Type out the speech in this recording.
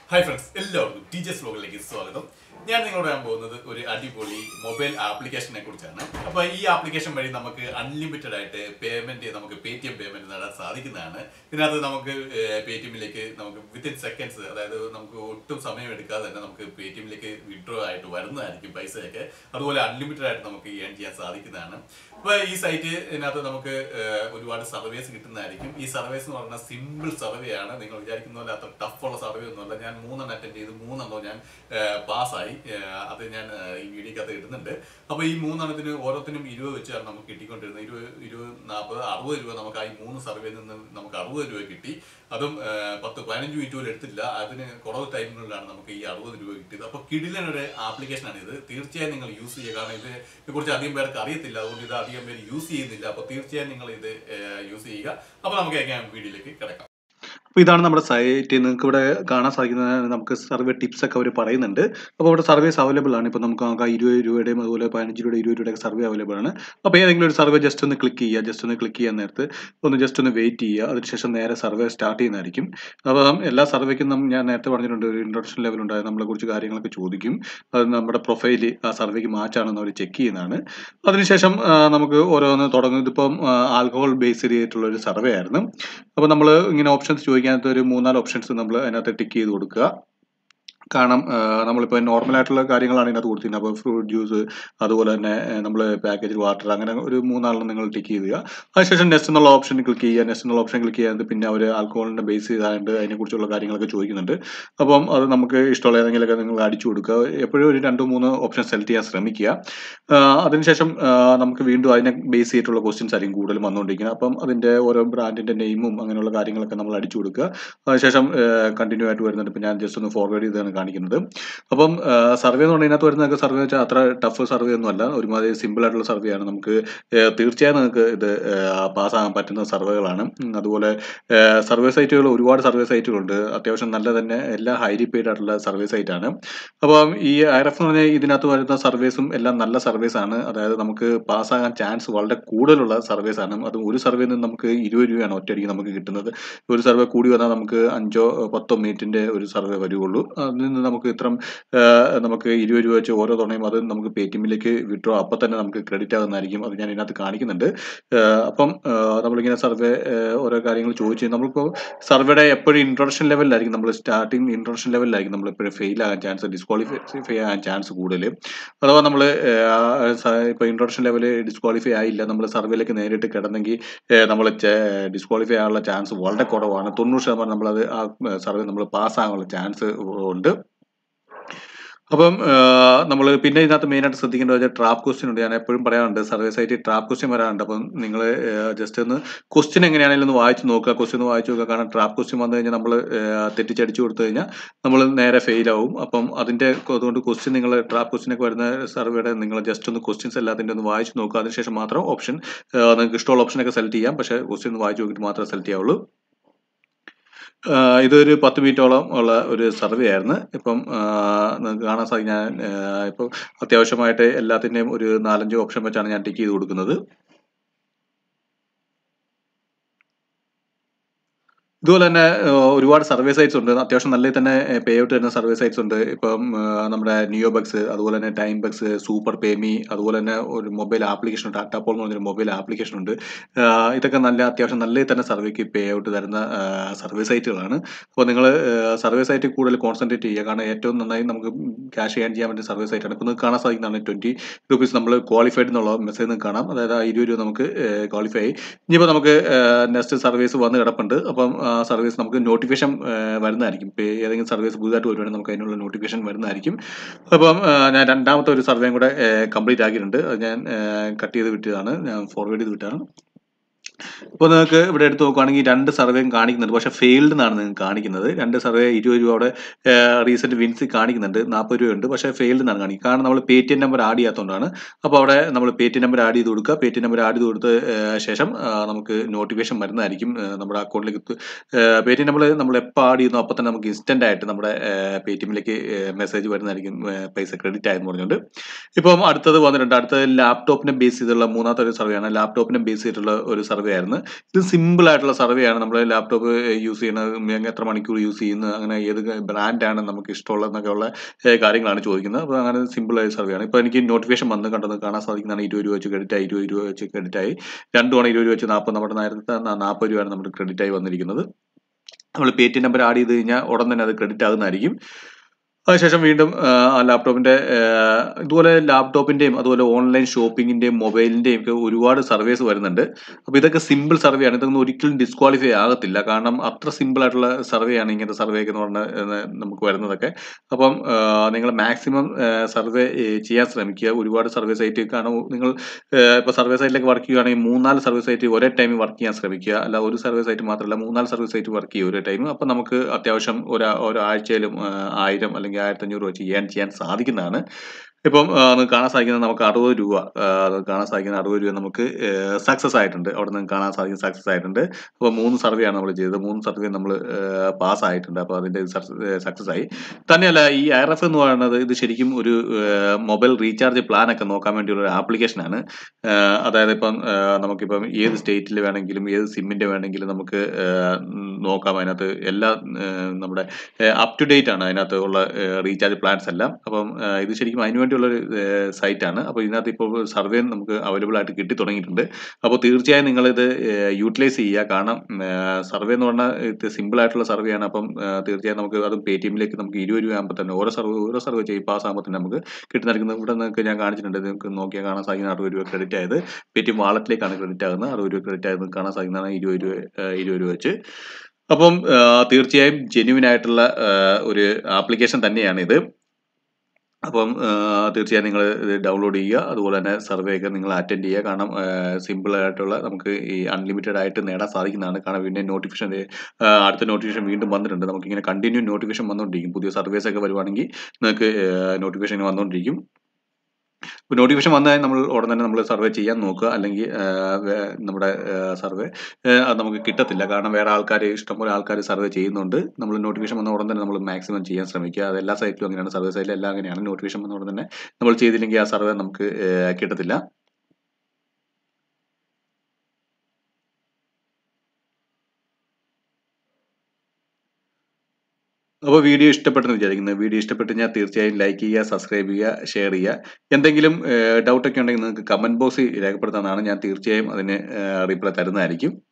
hi friends എല്ലാവർക്കും teachers വ്ലോഗിലേക്ക് സ്വാഗതം ഞാൻ നിങ്ങളോട് പറയാൻ പോകുന്നത് ഒരു അടിപൊളി മൊബൈൽ ആപ്ലിക്കേഷനെ കുറിച്ചാണ് അപ്പോൾ ഈ ആപ്ലിക്കേഷൻ വഴി നമുക്ക് അൺലിമിറ്റഡ് ആയിട്ട് പേയ്മെന്റ് നമുക്ക് പേ ടി എം പേയ്മെന്റ് നേടാൻ സാധിക്കുന്നതാണ് ഇതിനകത്ത് നമുക്ക് പേ ടി എമ്മിലേക്ക് നമുക്ക് വിത്തിൻ സെക്കൻഡ്സ് അതായത് നമുക്ക് ഒട്ടും സമയം എടുക്കാതെ തന്നെ നമുക്ക് പേ ടി എമ്മിലേക്ക് വിഡ്രോ ആയിട്ട് വരുന്നതായിരിക്കും പൈസയൊക്കെ അതുപോലെ അൺലിമിറ്റഡ് ആയിട്ട് നമുക്ക് ഏൺ ചെയ്യാൻ സാധിക്കുന്നതാണ് അപ്പോൾ ഈ സൈറ്റ് ഇതിനകത്ത് നമുക്ക് ഏഹ്, ഒരുപാട് സർവേസ് കിട്ടുന്നതായിരിക്കും ഈ സർവേസ് എന്ന് പറഞ്ഞാൽ സിമ്പിൾ സർവേ ആണ് നിങ്ങൾ വിചാരിക്കുന്ന പോലെ അത്ര ടഫുള്ള സർവേ ഒന്നുമല്ല ഞാൻ മൂന്നെണ്ണം അറ്റൻഡ് ചെയ്ത് മൂന്നെണ്ണം ഞാൻ പാസ്സായി അത് ഞാൻ ഏഹ്, ഈ വീഡിയോക്കകത്ത് ഇടുന്നുണ്ട് അപ്പോൾ ഈ മൂന്നെണ്ണത്തിന് ഓരോത്തിനും ഇരുപത് വെച്ചാണ് നമുക്ക് കിട്ടിക്കൊണ്ടിരുന്നത് ഇരുപത് ഇരുപത് നാൽപ്പത് അറുപത് രൂപ നമുക്ക് ആ ഈ മൂന്ന് സർവേയിൽ നിന്ന് നമുക്ക് അറുപത് രൂപ കിട്ടി അതും ഏഹ്, പത്ത് പതിനഞ്ച് മിനിറ്റ് പോലും എടുത്തില്ല അതിന് കുറവ് ടൈമുകളിലാണ് നമുക്ക് ഈ അറുപത് രൂപ കിട്ടിയത് അപ്പോൾ കിടിലനൊരു ആപ്ലിക്കേഷനാണ് ഇത് തീർച്ചയായും നിങ്ങൾ യൂസ് ചെയ്യുക കാരണം ഇത് ഇതിനെക്കുറിച്ച് അധികം പേർക്ക് അറിയത്തില്ല അതുകൊണ്ട് ഇത് അധികം പേര് യൂസ് ചെയ്യുന്നില്ല അപ്പോൾ തീർച്ചയായും നിങ്ങൾ ഇത് യൂസ് ചെയ്യുക അപ്പോൾ നമുക്ക് ഞാൻ വീഡിയോയിലേക്ക് കിടക്കാം അപ്പോൾ ഇതാണ് നമ്മുടെ സൈറ്റ് നിങ്ങൾക്ക് ഇവിടെ കാണാൻ സാധിക്കുന്ന നമുക്ക് സർവേ ടിപ്സ് ഒക്കെ അവർ പറയുന്നുണ്ട് അപ്പോൾ ഇവിടെ സർവേസ് അവൈലബിൾ ആണ് ഇപ്പോൾ നമുക്ക് നോക്കാം ഇരുപത് രൂപയുടെയും അതുപോലെ പതിനഞ്ച് രൂപയുടെ ഇരുപത് രൂപയുടെ സർവേ അവൈലബിൾ ആണ് അപ്പോൾ ഏതെങ്കിലും ഒരു സർവേ ജസ്റ്റ് ഒന്ന് ക്ലിക്ക് ചെയ്യുക ജസ്റ്റ് ഒന്ന് ക്ലിക്ക് ചെയ്യാൻ നേരത്ത് ഒന്ന് ജസ്റ്റ് ഒന്ന് വെയിറ്റ് ചെയ്യുക അതിനുശേഷം നേരെ സർവേ സ്റ്റാർട്ട് ചെയ്യുന്നതായിരിക്കും അപ്പം എല്ലാ സർവേക്കും നം- ഞാൻ നേരത്തെ പറഞ്ഞിട്ടുണ്ട് ഒരു ഇൻട്രൊഡക്ഷൻ ലെവൽ ഉണ്ടായത് നമ്മളെ കുറിച്ച് കാര്യങ്ങളൊക്കെ ചോദിക്കും അത് നമ്മുടെ പ്രൊഫൈൽ ആ സർവേക്ക് മാച്ചാണെന്ന് അവർ ചെക്ക് ചെയ്യുന്നതാണ് അതിനുശേഷം ആ, നമുക്ക് ഓരോന്ന് തുടങ്ങും ഇതിപ്പം ആൽക്കഹോൾ ബേസ്ഡ് ചെയ്തിട്ടുള്ള ഒരു സർവേ ആയിരുന്നു അപ്പോൾ നമ്മൾ ഇങ്ങനെ ഓപ്ഷൻസ് ചോദിക്കാനകത്ത് ഒരു മൂന്നാല് ഓപ്ഷൻസ് നമ്മൾ അതിനകത്ത് ടിക്ക് ചെയ്ത് കൊടുക്കുക കാരണം ആ, നമ്മളിപ്പോൾ നോർമൽ ആയിട്ടുള്ള കാര്യങ്ങളാണ് ഇതിനകത്ത് കൊടുത്തിരുന്നത് അപ്പോൾ ഫ്രൂട്ട് ജ്യൂസ് അതുപോലെ തന്നെ നമ്മൾ പാക്കേജ് വാട്ടർ അങ്ങനെ ഒരു മൂന്നാലെണ്ണം നിങ്ങൾ ടിക്ക് ചെയ്യുക അതിനുശേഷം നെക്സ്റ്റ് എന്നുള്ള ഓപ്ഷൻ ക്ലിക്ക് ചെയ്യുക നെക്സ്റ്റ് എന്നുള്ള ഓപ്ഷൻ ക്ലിക്ക് ചെയ്യാൻ പിന്നെ അവർ ആൽക്കഹോളിൻ്റെ ബേസ് ചെയ്താണ്ട് അതിനെക്കുറിച്ചുള്ള കാര്യങ്ങളൊക്കെ ചോദിക്കുന്നുണ്ട് അപ്പം അത് നമുക്ക് ഇഷ്ടമുള്ള ഏതെങ്കിലുമൊക്കെ നിങ്ങൾ അടിച്ചു കൊടുക്കുക എപ്പോഴും ഒരു രണ്ട് മൂന്ന് ഓപ്ഷൻ സെലക്ട് ചെയ്യാൻ ശ്രമിക്കുക ആ, അതിനുശേഷം ആ, നമുക്ക് വീണ്ടും അതിനെ ബേസ് ചെയ്തിട്ടുള്ള ക്വസ്റ്റ്യൻസ് ആയിരിക്കും കൂടുതലും വന്നുകൊണ്ടിരിക്കുന്നത് അപ്പം അതിൻ്റെ ഓരോ ബ്രാൻഡിൻ്റെ നെയിമും അങ്ങനെയുള്ള കാര്യങ്ങളൊക്കെ നമ്മൾ അടിച്ചു കൊടുക്കുക അതിനുശേഷം കണ്ടിന്യൂ ആയിട്ട് വരുന്നുണ്ട് ഇപ്പം ഞാൻ ജസ്റ്റ് ഒന്ന് ഫോർവേഡ് ചെയ്താണ് കാണിക്കുന്നത് അപ്പം സർവേ എന്ന് പറഞ്ഞാൽ ഇതിനകത്ത് വരുന്നതൊക്കെ സർവേ വെച്ചാൽ അത്ര ടഫ് സർവേ ഒന്നും അല്ല ഒരുമാതിരി സിമ്പിൾ ആയിട്ടുള്ള സർവേ ആണ് നമുക്ക് ആ, തീർച്ചയായും നിങ്ങൾക്ക് ഇത് പാസ്സാകാൻ പറ്റുന്ന സർവേകളാണ് ഉം, അതുപോലെ സർവേ സൈറ്റുകൾ ഒരുപാട് സർവേ സൈറ്റുകളുണ്ട് അത്യാവശ്യം നല്ല തന്നെ എല്ലാ ഹൈലി പെയ്ഡ് ആയിട്ടുള്ള സർവേ സൈറ്റ് ആണ് അപ്പം ഈ ഐ എഫ് എന്ന് പറഞ്ഞാൽ ഇതിനകത്ത് വരുന്ന സർവീസും എല്ലാം നല്ല സർവീസ് ആണ് അതായത് നമുക്ക് പാസ്സാകാൻ ചാൻസ് വളരെ കൂടുതലുള്ള സർവീസ് ആണ് അത് ഒരു സർവേയിൽ നിന്ന് നമുക്ക് ഇരുപത് രൂപയാണ് ഒറ്റയടിക്ക് നമുക്ക് കിട്ടുന്നത് ഒരു സർവേ കൂടി വന്നാൽ നമുക്ക് അഞ്ചോ പത്തോ മിനിറ്റിന്റെ ഒരു സർവേ വരുള്ളൂ അതിൽ നിന്ന് നമുക്ക് ഇത്രം ആ, നമുക്ക് ഇരുപത് രൂപ വെച്ച് ഓരോ തവണയും അത് നമുക്ക് പേ ടി എമ്മിലേക്ക് വിഡ്രോ അപ്പം തന്നെ നമുക്ക് ക്രെഡിറ്റ് ആകുന്നതായിരിക്കും അത് ഞാൻ ഇതിനകത്ത് കാണിക്കുന്നുണ്ട് ആ, അപ്പം ആ, നമ്മളിങ്ങനെ സർവേ ഓരോ കാര്യങ്ങൾ ചോദിച്ച് നമ്മളിപ്പോൾ സർവേയുടെ എപ്പോഴും ഇൻട്രൊഡക്ഷൻ ലെവലിലായിരിക്കും നമ്മൾ സ്റ്റാർട്ടിങ് ഇൻട്രൊഡക്ഷൻ ലെവലിലായിരിക്കും നമ്മൾ എപ്പോഴും ഫെയിൽ ആകാൻ ചാൻസ് ഡിസ്ക്വാളിഫൈ ആകാൻ ചാൻസ് കൂടുതൽ അഥവാ നമ്മൾ ഇപ്പോൾ ഇൻട്രൊഡക്ഷൻ ലെവൽ ഡിസ്ക്വാളിഫൈ ആയില്ല നമ്മൾ സർവേയിലേക്ക് നേരിട്ട് കിടന്നെങ്കിൽ നമ്മൾ ഡിസ്ക്വാളിഫൈ ആകാനുള്ള ചാൻസ് വളരെ കുറവാണ് തൊണ്ണൂറ് ശതമാനം നമ്മളത് ആ സർവേ നമ്മൾ പാസ്സാകാനുള്ള ചാൻസ് ഉണ്ട് അപ്പം നമ്മൾ പിന്നെ ഇതിനകത്ത് മെയിനായിട്ട് ശ്രദ്ധിക്കേണ്ടത് വെച്ചാൽ ട്രാപ്പ് ക്വസ്റ്റ്യൻ ഉണ്ട് ഞാൻ എപ്പോഴും പറയാറുണ്ട് സർവേ സൈറ്റിൽ ട്രാപ്പ് ക്വസ്റ്റ്യൻ വരാറുണ്ട് അപ്പം നിങ്ങൾ ജസ്റ്റ് ഒന്ന് ക്വസ്റ്റ്യൻ എങ്ങനെയാണെങ്കിലും ഒന്ന് വായിച്ച് നോക്കുക ക്വസ്റ്റ്യൻ ഒന്ന് വായിച്ച് നോക്കുക കാരണം ട്രാപ്പ് ക്വസ്റ്റ്യൻ വന്നു കഴിഞ്ഞാൽ നമ്മൾ തെറ്റിച്ചടിച്ചു കൊടുത്തു കഴിഞ്ഞാൽ നമ്മൾ നേരെ ഫെയിൽ ആവും അപ്പം അതിൻ്റെ അതുകൊണ്ട് ക്വസ്റ്റ്യൻ നിങ്ങൾ ട്രാപ്പ് ക്വസ്റ്റ്യൻ ഒക്കെ വരുന്ന സർവേയുടെ നിങ്ങൾ ജസ്റ്റ് ഒന്ന് ക്വസ്റ്റ്യൻസ് എല്ലാത്തിൻ്റെ ഒന്ന് വായിച്ച് നോക്കുക അതിനുശേഷം മാത്രം ഓപ്ഷൻ നിങ്ങൾക്ക് ഇഷ്ടമുള്ള ഓപ്ഷനൊക്കെ സെലക്ട് ചെയ്യാം പക്ഷേ ക്വസ്റ്റ്യൻ ഒന്ന് വായിച്ച് നോക്കിയിട്ട് മാത്രമേ സെലക്ട് ചെയ്യാവുള്ളൂ ആഹ് ഇതൊരു പത്ത് മിനിറ്റോളം ഉള്ള ഒരു സർവേ ആയിരുന്നു ഇപ്പം ആഹ് നിങ്ങൾക്ക് കാണാൻ സാധിക്കും ഞാൻ ആഹ് ഇപ്പം അത്യാവശ്യമായിട്ട് എല്ലാത്തിൻ്റെയും ഒരു നാലഞ്ച് ഓപ്ഷൻ വെച്ചാണ് ഞാൻ ടിക്ക് ചെയ്ത് കൊടുക്കുന്നത് ഇതുപോലെ തന്നെ ആഹ് ഒരുപാട് സർവേ സൈറ്റ്സ് ഉണ്ട് അത്യാവശ്യം നല്ല തന്നെ പേ ഔട്ട് വരുന്ന സർവേ സൈറ്റ്സ് ഉണ്ട് ഇപ്പം ആഹ് നമ്മുടെ നിയോ ബക്സ് അതുപോലെ തന്നെ ടൈം ബക്സ് സൂപ്പർ പേമി അതുപോലെ തന്നെ ഒരു മൊബൈൽ ആപ്ലിക്കേഷൻ ടാറ്റ പോൾ എന്ന് പറഞ്ഞൊരു മൊബൈൽ ആപ്ലിക്കേഷൻ ഉണ്ട് ആഹ് ഇതൊക്കെ നല്ല അത്യാവശ്യം നല്ല തന്നെ സർവേക്ക് പേ ഔട്ട് തരുന്ന സർവേ സൈറ്റുകളാണ് അപ്പോൾ നിങ്ങൾ സർവേ സൈറ്റിൽ കൂടുതൽ കോൺസെൻട്രേറ്റ് ചെയ്യുക കാരണം ഏറ്റവും നന്നായി നമുക്ക് ക്യാഷ് ചെയ്യാൻ ചെയ്യാൻ പറ്റിയ സർവേ സൈറ്റാണ് ഇപ്പോൾ നിങ്ങൾക്ക് കാണാൻ സാധിക്കുന്നതാണ് ട്വൻറ്റി റുപ്പീസ് നമ്മൾ ക്വാളിഫൈഡ് എന്നുള്ള മെസ്സേജ് നിങ്ങൾക്ക് കാണാം അതായത് ആ ഇരുപത് രൂപ നമുക്ക് ക്വാളിഫൈ ആയി ഇനിയിപ്പോൾ നമുക്ക് നെക്സ്റ്റ് സർവീസ് വന്ന് കിടപ്പുണ്ട് അപ്പം ആ സർവീസ് നമുക്ക് നോട്ടിഫിക്കേഷൻ വരുന്നതായിരിക്കും ഇപ്പോൾ ഏതെങ്കിലും സർവീസ് പുതുതായിട്ട് വരുവാണെങ്കിൽ നമുക്ക് അതിനുള്ള നോട്ടിഫിക്കേഷൻ വരുന്നതായിരിക്കും അപ്പം ആ, ഞാൻ രണ്ടാമത്തെ ഒരു സർവേയും കൂടെ കംപ്ലീറ്റ് ആക്കിയിട്ടുണ്ട് അത് ഞാൻ കട്ട് ചെയ്ത് വിട്ടതാണ് ഞാൻ ഫോർവേഡ് ചെയ്ത് വിട്ടതാണ് ഇപ്പോൾ നിങ്ങൾക്ക് ഇവിടെ എടുത്ത് നോക്കുകയാണെങ്കിൽ രണ്ട് സർവേയും കാണിക്കുന്നുണ്ട് പക്ഷേ ഫെയിൽഡ് എന്നാണ് നിങ്ങൾക്ക് കാണിക്കുന്നത് രണ്ട് സർവേ ഇരുപത് രൂപ അവിടെ റീസെന്റ് വിൻസ് കാണിക്കുന്നുണ്ട് നാൽപ്പത് രൂപയുണ്ട് പക്ഷേ ഫെയിൽഡ് എന്നാണ് കാണിക്കുന്നത് കാരണം നമ്മൾ Paytm number add ചെയ്യാത്തതുകൊണ്ടാണ് അപ്പോൾ അവിടെ നമ്മൾ പേ ടി നമ്പർ ആഡ് ചെയ്ത് കൊടുക്കുക പേ ടി നമ്പർ ആഡ് ചെയ്ത് കൊടുത്ത ഏഹ്, ശേഷം ആ, നമുക്ക് നോട്ടിഫിക്കേഷൻ വരുന്നതായിരിക്കും ഏഹ്, നമ്മുടെ അക്കൗണ്ടിലേക്ക് പേ ടി നമ്പർ നമ്മൾ എപ്പോൾ ആഡ് ചെയ്യുന്നു അപ്പോൾ തന്നെ നമുക്ക് ഇൻസ്റ്റന്റ് ആയിട്ട് നമ്മുടെ പേ ടി എമ്മിലേക്ക് മെസ്സേജ് വരുന്നതായിരിക്കും ഏഹ്, പൈസ ക്രെഡിറ്റ് ആയെന്ന് പറഞ്ഞുകൊണ്ട് ഇപ്പം അടുത്തത് വന്നിട്ടുണ്ട് അടുത്തത് ലാപ്ടോപ്പിനെ ബേസ് ചെയ്തുള്ള മൂന്നാമത്തെ ഒരു സർവേയാണ് ലാപ്ടോപ്പിനെ ബേസ് ചെയ്തിട്ടുള്ള ഒരു സർവേ സർവേ ആയിരുന്നു ഇത് സിമ്പിൾ ആയിട്ടുള്ള സർവേ ആണ് നമ്മൾ ലാപ്ടോപ്പ് യൂസ് ചെയ്യുന്നത് എത്ര മണിക്കൂർ യൂസ് ചെയ്യുന്നത് അങ്ങനെ ഏത് ബ്രാൻഡാണ് നമുക്ക് ഇഷ്ടമുള്ളതെന്നൊക്കെ ഉള്ള ഏ, കാര്യങ്ങളാണ് ചോദിക്കുന്നത് അപ്പോൾ അങ്ങനെ സിമ്പിൾ ആയ സർവേ ആണ് ഇപ്പോൾ എനിക്ക് നോട്ടിഫിക്കേഷൻ വന്ന് കണ്ടത് കാണാൻ സാധിക്കുന്നതാണ് ഇരുപത് രൂപ വെച്ച് ക്രെഡിറ്റ് ആയി ഇരുപത് രൂപ വെച്ച് ക്രെഡിറ്റ് ആയി രണ്ടു തവണ ഇരുപത് രൂപ വെച്ച് നാൽപ്പത് നമ്മുടെ നേരത്തെ നാൽപ്പത് രൂപയാണ് നമ്മുടെ ക്രെഡിറ്റ് ആയി വന്നിരിക്കുന്നത് നമ്മൾ പേ ടി നമ്പർ ആഡ് ചെയ്ത് കഴിഞ്ഞാൽ ഉടൻ തന്നെ അത് ക്രെഡിറ്റ് ആകുന്നതായിരിക്കും അതിനുശേഷം വീണ്ടും ആ, ആ ലാപ്ടോപ്പിന്റെ ആ, ഇതുപോലെ ലാപ്ടോപ്പിന്റെയും അതുപോലെ ഓൺലൈൻ ഷോപ്പിങ്ങിന്റെയും മൊബൈലിന്റെയും ഒക്കെ ഒരുപാട് സർവേസ് വരുന്നുണ്ട് അപ്പോൾ ഇതൊക്കെ സിമ്പിൾ സർവേ ആണ് ഇതൊന്നും ഒരിക്കലും ഡിസ്ക്വാളിഫൈ ആകത്തില്ല കാരണം അത്ര സിമ്പിൾ ആയിട്ടുള്ള സർവേ ആണ് ഇങ്ങനത്തെ സർവേ ഒക്കെ എന്ന് പറഞ്ഞാൽ ഏഹ്, നമുക്ക് വരുന്നതൊക്കെ അപ്പം നിങ്ങൾ മാക്സിമം സർവേ ചെയ്യാൻ ശ്രമിക്കുക ഒരുപാട് സർവേ സൈറ്റ് കാരണം നിങ്ങൾ ഇപ്പോൾ സർവേ സൈറ്റിലേക്ക് വർക്ക് ചെയ്യുകയാണെങ്കിൽ മൂന്നാല് സർവേ സൈറ്റ് ഒരേ ടൈമിൽ വർക്ക് ചെയ്യാൻ ശ്രമിക്കുക അല്ല ഒരു സർവേ സൈറ്റ് മാത്രമല്ല മൂന്നാല് സർവേ സൈറ്റ് വർക്ക് ചെയ്യുക ഒരേ ടൈം അപ്പം നമുക്ക് അത്യാവശ്യം ഒരാ ഒരാഴ്ചയിലും ആ, ആയിരം അല്ലെങ്കിൽ ആയിരത്തി അഞ്ഞൂറ് വെച്ച് ചെയ്യാൻ ചെയ്യാൻ സാധിക്കുന്നതാണ് ഇപ്പം ആ, നിങ്ങൾക്ക് കാണാൻ സാധിക്കുന്നത് നമുക്ക് അറുപത് രൂപ ആ, അത് കാണാൻ സാധിക്കുന്ന അറുപത് രൂപ നമുക്ക് സക്സസ് ആയിട്ടുണ്ട് അവിടെ നിന്ന് കാണാൻ സാധിക്കുന്ന സക്സസ് ആയിട്ടുണ്ട് അപ്പോൾ മൂന്ന് സർവേ ആണ് നമ്മൾ ചെയ്തത് മൂന്ന് സർവേ നമ്മൾ പാസ് ആയിട്ടുണ്ട് അപ്പോൾ അതിൻ്റെ സക്സസ് ആയി തന്നെയല്ല ഈ ആർ എഫ് എന്ന് പറയുന്നത് ഇത് ശരിക്കും ഒരു മൊബൈൽ റീചാർജ് പ്ലാൻ ഒക്കെ നോക്കാൻ വേണ്ടിയുള്ള ഒരു ആപ്ലിക്കേഷനാണ് അതായത് ഇപ്പം ആ, നമുക്കിപ്പം ഏത് സ്റ്റേറ്റിൽ വേണമെങ്കിലും ഏത് സിമ്മിൻ്റെ വേണമെങ്കിലും നമുക്ക് ആ, ഉം, നോക്കാം അതിനകത്ത് എല്ലാ ആ, നമ്മുടെ അപ് ടു ഡേറ്റ് ആണ് അതിനകത്ത് ഉള്ള റീചാർജ് പ്ലാൻസ് എല്ലാം അപ്പം ആ, ഇത് ശരിക്കും അതിന് വേണ്ടിയുള്ളൊരു സൈറ്റാണ് അപ്പോൾ ഇതിനകത്ത് ഇപ്പോൾ സർവേ നമുക്ക് അവൈലബിൾ ആയിട്ട് കിട്ടി തുടങ്ങിയിട്ടുണ്ട് അപ്പോൾ തീർച്ചയായും നിങ്ങളിത് യൂട്ടിലൈസ് ചെയ്യുക കാരണം സർവേ എന്ന് പറഞ്ഞാൽ ഇത് സിമ്പിൾ ആയിട്ടുള്ള സർവേ ആണ് അപ്പം ആ, തീർച്ചയായും നമുക്ക് അത് പേ ടി എമ്മിലേക്ക് നമുക്ക് ഇരുപത് രൂപ ആകുമ്പോൾ തന്നെ ഓരോ സർവേ ഓരോ സർവേ ചെയ്യും പാസ് ആകുമ്പോൾ തന്നെ നമുക്ക് കിട്ടുന്നതായിരിക്കും ഇവിടെ നിങ്ങൾക്ക് ഞാൻ കാണിച്ചിട്ടുണ്ട് നിങ്ങൾക്ക് നോക്കിയാൽ കാണാൻ സാധിക്കുന്ന അറുപത് രൂപ ക്രെഡിറ്റ് ആയത് പേ ടി എം വാളറ്റിലേക്കാണ് ക്രെഡിറ്റ് ആകുന്നത് അറുപത് രൂപ ക്രെഡിറ്റ് ആയത് കാണാൻ സാധിക്കുന്നതാണ് ഇരുപത് രൂപ ആ, ഇരുപത് രൂപ വെച്ച് അപ്പം ആ, തീർച്ചയായും ജെന്യുവിൻ ആയിട്ടുള്ള ആ, ഒരു ആപ്ലിക്കേഷൻ തന്നെയാണ് ഇത് അപ്പം ആ, തീർച്ചയായും നിങ്ങൾ ഇത് ഡൗൺലോഡ് ചെയ്യുക അതുപോലെ തന്നെ സർവേ ഒക്കെ നിങ്ങൾ അറ്റൻഡ് ചെയ്യുക കാരണം സിമ്പിൾ ആയിട്ടുള്ള നമുക്ക് ഈ അൺലിമിറ്റഡ് ആയിട്ട് നേടാൻ സാധിക്കുന്നതാണ് കാരണം പിന്നെ നോട്ടിഫിക്കേഷൻ അടുത്ത നോട്ടിഫിക്കേഷൻ വീണ്ടും വന്നിട്ടുണ്ട് നമുക്ക് ഇങ്ങനെ കണ്ടിന്യൂ നോട്ടിഫിക്കേഷൻ വന്നുകൊണ്ടിരിക്കും പുതിയ സർവീസ് ഒക്കെ വരുവാണെങ്കിൽ നിങ്ങൾക്ക് നോട്ടിഫിക്കേഷൻ വന്നുകൊണ്ടിരിക്കും ഇപ്പോൾ നോട്ടിഫിക്കേഷൻ വന്നാൽ നമ്മൾ ഉടൻ തന്നെ നമ്മൾ സർവേ ചെയ്യാൻ നോക്കുക അല്ലെങ്കിൽ ആ, വേ- നമ്മുടെ സർവേ അത് നമുക്ക് കിട്ടത്തില്ല കാരണം വേറെ ആൾക്കാർ ഇഷ്ടംപോലെ ആൾക്കാർ സർവേ ചെയ്യുന്നുണ്ട് നമ്മൾ നോട്ടിഫിക്കേഷൻ വന്ന ഉടൻ തന്നെ നമ്മൾ മാക്സിമം ചെയ്യാൻ ശ്രമിക്കുക അത് എല്ലാ സൈറ്റിലും അങ്ങനെയാണ് സർവേ സൈറ്റിലും എല്ലാം അങ്ങനെയാണ് നോട്ടിഫിക്കേഷൻ വന്ന ഉടൻ തന്നെ നമ്മൾ ചെയ്തില്ലെങ്കിൽ ആ സർവേ നമുക്ക് ആ, കിട്ടത്തില്ല അപ്പോൾ വീഡിയോ ഇഷ്ടപ്പെട്ടെന്ന് വിചാരിക്കുന്നു വീഡിയോ ഇഷ്ടപ്പെട്ട് ഞാൻ തീർച്ചയായും ലൈക്ക് ചെയ്യുക സബ്സ്ക്രൈബ് ചെയ്യുക ഷെയർ ചെയ്യുക എന്തെങ്കിലും ഡൗട്ടൊക്കെ ഉണ്ടെങ്കിൽ നിങ്ങൾക്ക് കമൻറ്റ് ബോക്സിൽ രേഖപ്പെടുത്താനാണ് ഞാൻ തീർച്ചയായും അതിന് റിപ്ലൈ തരുന്നതായിരിക്കും